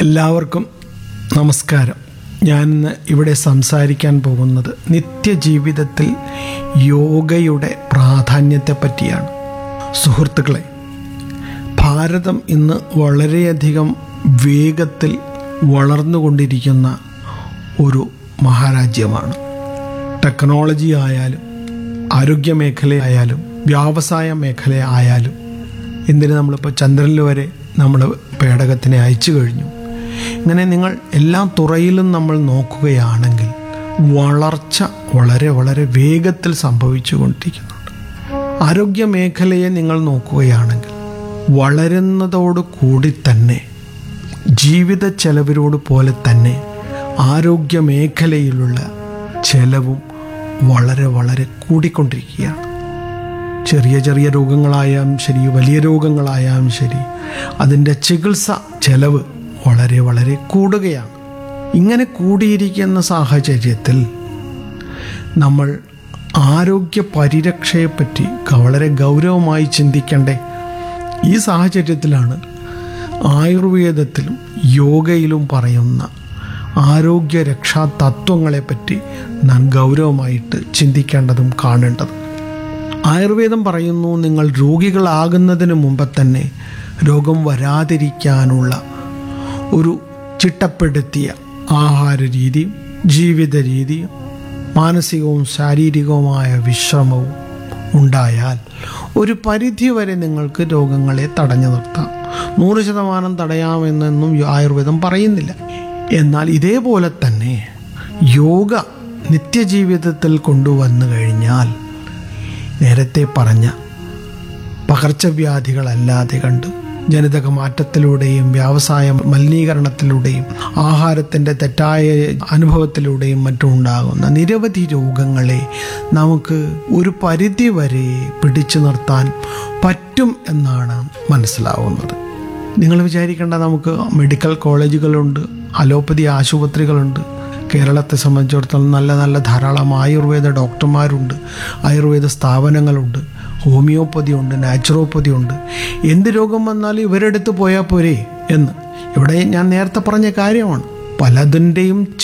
എല്ലാവർക്കും നമസ്കാരം ഞാൻ ഇന്ന് ഇവിടെ സംസാരിക്കാൻ പോകുന്നത് നിത്യജീവിതത്തിൽ യോഗയുടെ പ്രാധാന്യത്തെ പറ്റിയാണ് സുഹൃത്തുക്കളെ ഭാരതം ഇന്ന് വളരെയധികം വേഗത്തിൽ വളർന്നുകൊണ്ടിരിക്കുന്ന ഒരു മഹാരാജ്യമാണ് ടെക്നോളജി ആയാലും ആരോഗ്യ മേഖലയായാലും വ്യവസായ മേഖല ആയാലും എന്തിന് നമ്മളിപ്പോൾ ചന്ദ്രനിൽ വരെ നമ്മൾ പേടകത്തിനെ അയച്ചു കഴിഞ്ഞു ഇങ്ങനെ നിങ്ങൾ എല്ലാ തുറയിലും നമ്മൾ നോക്കുകയാണെങ്കിൽ വളർച്ച വളരെ വളരെ വേഗത്തിൽ സംഭവിച്ചു കൊണ്ടിരിക്കുന്നുണ്ട് ആരോഗ്യ മേഖലയെ നിങ്ങൾ നോക്കുകയാണെങ്കിൽ വളരുന്നതോട് കൂടി തന്നെ ജീവിത ചെലവിനോട് പോലെ തന്നെ ആരോഗ്യ മേഖലയിലുള്ള ചെലവും വളരെ വളരെ കൂടിക്കൊണ്ടിരിക്കുകയാണ് ചെറിയ ചെറിയ രോഗങ്ങളായാലും ശരി വലിയ രോഗങ്ങളായാലും ശരി അതിൻ്റെ ചികിത്സ ചെലവ് വളരെ വളരെ കൂടുകയാണ് ഇങ്ങനെ കൂടിയിരിക്കുന്ന സാഹചര്യത്തിൽ നമ്മൾ ആരോഗ്യ പരിരക്ഷയെപ്പറ്റി വളരെ ഗൗരവമായി ചിന്തിക്കേണ്ടേ ഈ സാഹചര്യത്തിലാണ് ആയുർവേദത്തിലും യോഗയിലും പറയുന്ന ആരോഗ്യ രക്ഷാ തത്വങ്ങളെപ്പറ്റി നാം ഗൗരവമായിട്ട് ചിന്തിക്കേണ്ടതും കാണേണ്ടതും ആയുർവേദം പറയുന്നു നിങ്ങൾ രോഗികളാകുന്നതിന് മുമ്പ് തന്നെ രോഗം വരാതിരിക്കാനുള്ള ഒരു ചിട്ടപ്പെടുത്തിയ ആഹാര രീതിയും ജീവിത രീതിയും മാനസികവും ശാരീരികവുമായ വിശ്രമവും ഉണ്ടായാൽ ഒരു പരിധി വരെ നിങ്ങൾക്ക് രോഗങ്ങളെ തടഞ്ഞു നിർത്താം നൂറ് ശതമാനം തടയാമെന്നൊന്നും ആയുർവേദം പറയുന്നില്ല എന്നാൽ ഇതേപോലെ തന്നെ യോഗ നിത്യജീവിതത്തിൽ കൊണ്ടുവന്നു കഴിഞ്ഞാൽ നേരത്തെ പറഞ്ഞ പകർച്ചവ്യാധികളല്ലാതെ കണ്ട് ജനിതക മാറ്റത്തിലൂടെയും വ്യാവസായ മലിനീകരണത്തിലൂടെയും ആഹാരത്തിൻ്റെ തെറ്റായ അനുഭവത്തിലൂടെയും മറ്റും ഉണ്ടാകുന്ന നിരവധി രോഗങ്ങളെ നമുക്ക് ഒരു പരിധി വരെ പിടിച്ചു നിർത്താൻ പറ്റും എന്നാണ് മനസ്സിലാവുന്നത് നിങ്ങൾ വിചാരിക്കേണ്ട നമുക്ക് മെഡിക്കൽ കോളേജുകളുണ്ട് അലോപ്പതി ആശുപത്രികളുണ്ട് കേരളത്തെ സംബന്ധിച്ചിടത്തോളം നല്ല നല്ല ധാരാളം ആയുർവേദ ഡോക്ടർമാരുണ്ട് ആയുർവേദ സ്ഥാപനങ്ങളുണ്ട് ഹോമിയോപ്പതി ഉണ്ട് നാച്ചുറോപ്പതി ഉണ്ട് എന്ത് രോഗം വന്നാലും ഇവരെടുത്ത് പോയാൽ പോരെ എന്ന് ഇവിടെ ഞാൻ നേരത്തെ പറഞ്ഞ കാര്യമാണ് പലതിൻ്റെയും